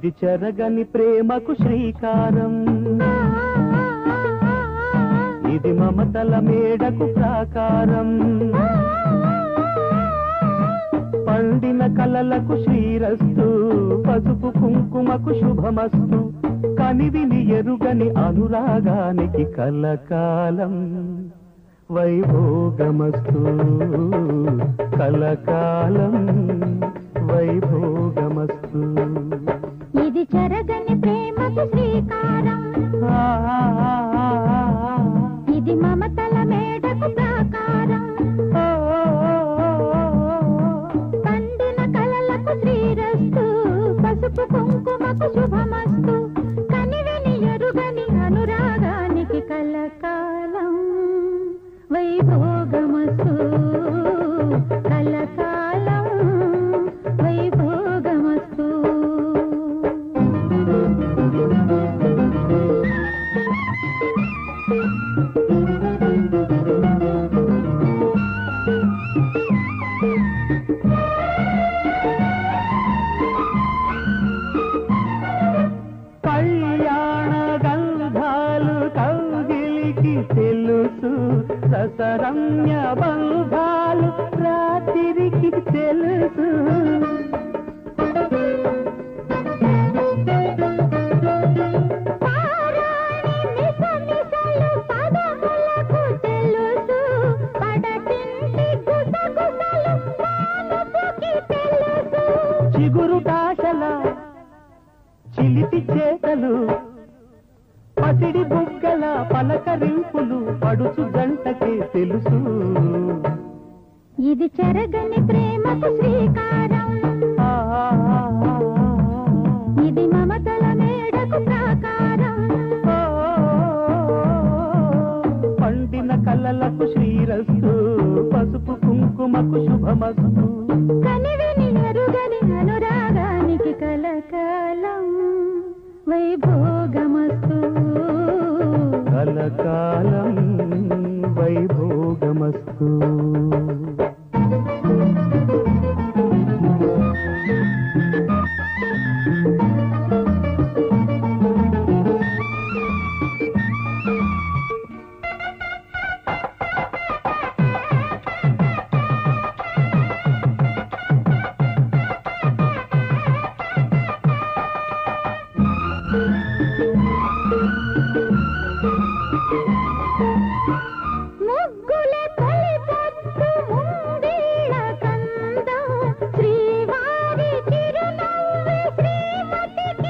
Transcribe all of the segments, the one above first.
ఇది చెరగని ప్రేమకు శ్రీకారం ఇది మమతల మేడకు ప్రాకారం పండిన కలలకు శ్రీరస్తు పసుపు కుంకుమకు శుభమస్తు కనివిని ఎరుగని అనురాగానికి కలకాలం వైభోగమస్తు కలకాలం వైభోగమస్తు ఇది చెరగని ప్రేమకు శ్రీకారం ఆ, ఆ, ఆ, ఆ, ఆ. ఇది మమతల మేడకు ప్రాకారం ఓ, ఓ, ఓ, ఓ, ఓ. పండిన కలలకు శ్రీరస్తు పసుపు కుంకుమకు శుభమస్తు కనివిని ఎరుగని అనురాగానికి కలకాలం వైభోగమస్తు కలకాలం వైభోగమస్తు కళ్యాణ గంధాలు కౌగిలికి తెలుసు ససరమ్య బంధాలు రాత్రికి తెలుసు పారాణి మిసమిసలు పదములకు తెలుసు పడతింటి గుసగుసలు పానుపుకి తెలుసు చిగురు కాశల చిలిపి చేతలు పసిడి బుగ్గల పలకరింపులు పడుచు గంటకే తెలుసు ఇది చెరగని ప్రేమకు శ్రీకారం ఆ, ఆ, ఆ, ఆ, ఆ. ఇది మమతల మేడకు ప్రాకారం ఓ, పండిన కలలకు శ్రీరస్తు పసుపు కుంకుమకు శుభమస్తు కనివిని ఎరుగని అనురాగానికి కలకాలం వైభోగమస్తు కలకాలం వైభోగమస్తు ముగ్గుల తొలిపొద్దు ముంగిళ్ళ కందం శ్రీవారి చిరునవ్వు శ్రీమతికి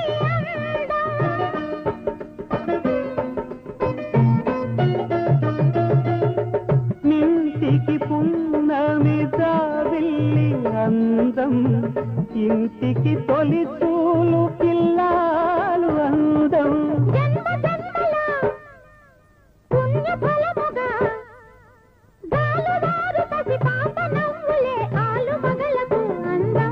నింటికి పున్నమి జాబిల్లి అందం ఇంటికి తొలి చూలు పిల్లాలు అందం జన్మ జన్మల పుణ్య ఫలముగా గాలువారు పసి పాప నవ్వులే ఆలు మగలకు అందం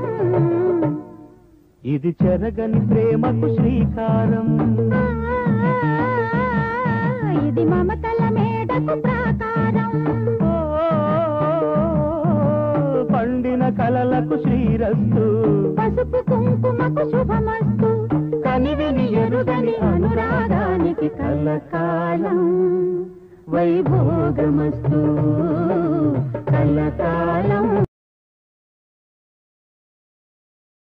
ఇది చెరగని ప్రేమకు శ్రీకారం ఇది మమతల మేడకు ప్రాకారం ఓ, పండిన కలలకు శ్రీరస్తు పసుపు కుంకుమకు శుభమస్తు కనివిని ఎరుగని అనురాగానికి కలకాలం వైభోగమస్తు కలకాలం